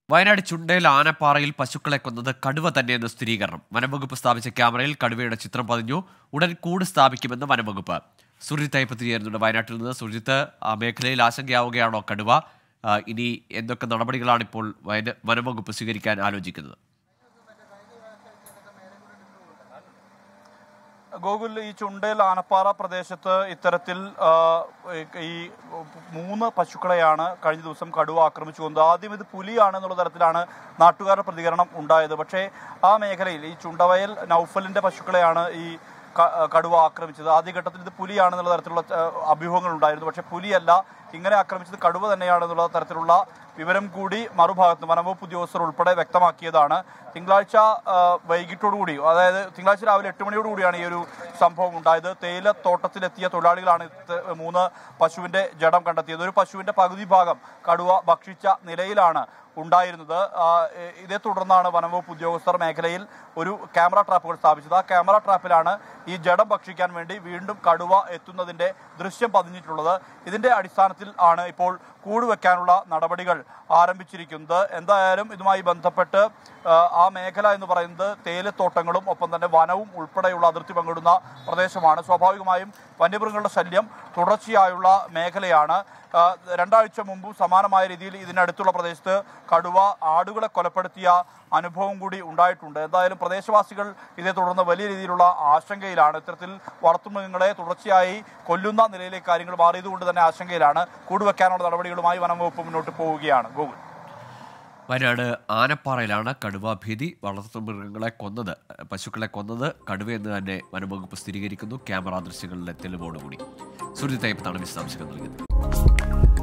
വയനാട് ചുണ്ടയിൽ ആനപ്പാറയിൽ പശുക്കളെ കൊന്നത് കടുവ തന്നെയെന്ന് സ്ഥിരീകരണം വനംവകുപ്പ് സ്ഥാപിച്ച ക്യാമറയിൽ കടുവയുടെ ചിത്രം പതിഞ്ഞു ഉടൻ കൂട് സ്ഥാപിക്കുമെന്ന് വനംവകുപ്പ് സുർജിത്ത് അയ്പത്തി ചേരുന്നുണ്ട് വയനാട്ടിൽ നിന്ന് സുർജിത്ത് ആ മേഖലയിൽ ആശങ്കയാവുകയാണോ കടുവ ആ, ഇനി എന്തൊക്കെ നടപടികളാണ് ഇപ്പോൾ വന വനംവകുപ്പ് സ്വീകരിക്കാൻ ആലോചിക്കുന്നത് ഗോകുൽ ഈ ചുണ്ടേൽ ആനപ്പാറ പ്രദേശത്ത് ഇത്തരത്തിൽ ആ, ഈ മൂന്ന് പശുക്കളെയാണ് കഴിഞ്ഞ ദിവസം കടുവ ആക്രമിച്ചു കൊന്നത് ആദ്യം ഇത് പുലിയാണ് എന്നുള്ള തരത്തിലാണ് നാട്ടുകാരുടെ പ്രതികരണം ഉണ്ടായത് പക്ഷേ ആ മേഖലയിൽ ഈ ചുണ്ടവയൽ നൗഫലിന്റെ പശുക്കളെയാണ് ഈ ക- കടുവ ആക്രമിച്ചത് ആദ്യഘട്ടത്തിൽ ഇത് പുലിയാണെന്നുള്ള തരത്തിലുള്ള ആ, അഭ്യൂഹങ്ങൾ ഉണ്ടായിരുന്നു പക്ഷേ പുലിയല്ല ഇങ്ങനെ ആക്രമിച്ചത് കടുവ തന്നെയാണെന്നുള്ള തരത്തിലുള്ള വിവരം കൂടി മറുഭാഗത്ത് വനംവകുപ്പ് ഉദ്യോഗസ്ഥർ ഉൾപ്പെടെ വ്യക്തമാക്കിയതാണ് തിങ്കളാഴ്ച ആ, വൈകിട്ടോടുകൂടി അതായത് തിങ്കളാഴ്ച രാവിലെ എട്ട് മണിയോടുകൂടിയാണ് ഈ ഒരു സംഭവം ഉണ്ടായത് തേയില തോട്ടത്തിലെത്തിയ തൊഴിലാളികളാണ് ഇത് മൂന്ന് പശുവിന്റെ ജഡം കണ്ടെത്തിയത് ഒരു പശുവിന്റെ പകുതി ഭാഗം കടുവ ഭക്ഷിച്ച നിലയിലാണ് ഉണ്ടായിരുന്നത് ആ, എ- ഇതേ തുടർന്നാണ് വനംവകുപ്പ് ഉദ്യോഗസ്ഥർ മേഖലയിൽ ഒരു ക്യാമറ ട്രാപ്പുകൾ സ്ഥാപിച്ചത് ആ ക്യാമറ ട്രാപ്പിലാണ് ഈ ജഡം ഭക്ഷിക്കാൻ വേണ്ടി വീണ്ടും കടുവ എത്തുന്നതിന്റെ ദൃശ്യം പതിഞ്ഞിട്ടുള്ളത് ഇതിന്റെ അടിസ്ഥാനത്തിൽ ആണ് ഇപ്പോൾ കൂട് വെക്കാനുള്ള നടപടികൾ ആരംഭിച്ചിരിക്കുന്നത് എന്തായാലും ഇതുമായി ബന്ധപ്പെട്ട് ആ, ആ മേഖല എന്ന് പറയുന്നത് തേയിലത്തോട്ടങ്ങളും ഒപ്പം തന്നെ വനവും ഉൾപ്പെടെയുള്ള അതിർത്തി പങ്കിടുന്ന പ്രദേശമാണ് സ്വാഭാവികമായും വന്യമൃഗങ്ങളുടെ ശല്യം തുടർച്ചയായുള്ള മേഖലയാണ് ആ, രണ്ടാഴ്ച മുമ്പും സമാനമായ രീതിയിൽ ഇതിനടുത്തുള്ള പ്രദേശത്ത് കടുവ ആടുകളെ കൊലപ്പെടുത്തിയ അനുഭവം കൂടി ഉണ്ടായിട്ടുണ്ട് എന്തായാലും പ്രദേശവാസികൾ ഇതേ തുടർന്ന് വലിയ രീതിയിലുള്ള ആശങ്കയിലാണ് ഇത്തരത്തിൽ വളർത്തുമൃഗങ്ങളെ തുടർച്ചയായി കൊല്ലുന്ന നിലയിലേക്ക് കാര്യങ്ങൾ മാറിയതുകൊണ്ട് തന്നെ ആശങ്കയിലാണ് കൂടുവെക്കാനുള്ള നടപടികളുമായി വനം വകുപ്പ് മുന്നോട്ട് പോവുകയാണ് ഗൂഗിൾ വയനാട് ആനപ്പാറയിലാണ് കടുവ ഭീതി വളർത്തുമൃഗങ്ങളെ കൊന്നത് പശുക്കളെ കൊന്നത് കടുവയെന്ന് തന്നെ വനംവകുപ്പ് സ്ഥിരീകരിക്കുന്നു ക്യാമറ ദൃശ്യങ്ങളിലെ തെളിവോടുകൂടി സുർജിത്ത് അയ്യപ്പത്താണ് വിശദാംശങ്ങൾ നൽകിയത്